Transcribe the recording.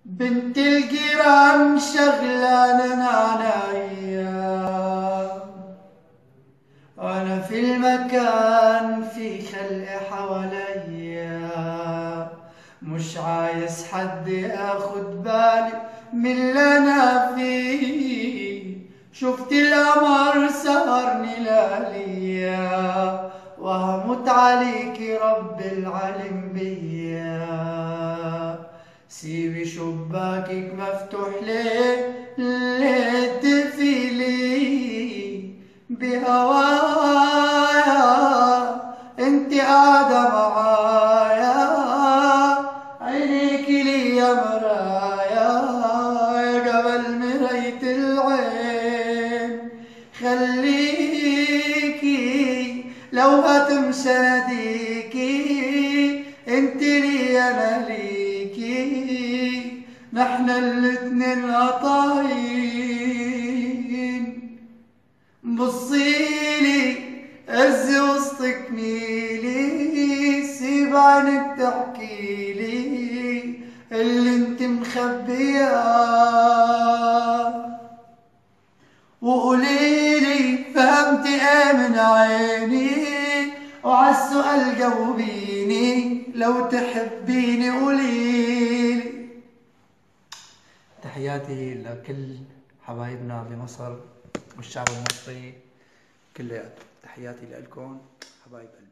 بنت الجيران شغلانة عنايا وانا في المكان في خلق حواليا مش عايز حد ياخد بالي من اللي انا فيه شفت القمر سهرني لياليا وهموت عليك رب العالم بيا سيبي شباكك مفتوح ليه ليه تقفلي بهوايا انت قاعدة معايا عينيك لي يا مرايا يا جبل مراية العين خليكي لو هتمشاديكي انت لي انا ليكي نحن الاتنين قطاعين بصيلي عز وسطك ميلي سيب عينك تحكيلي اللي انت مخبياه وقوليلي فهمت ايه من عيني وعالسؤال جاوبيني لو تحبيني قوليلي تحياتي لكل حبايبنا بمصر والشعب المصري كلياته تحياتي لكم حبايب قلبي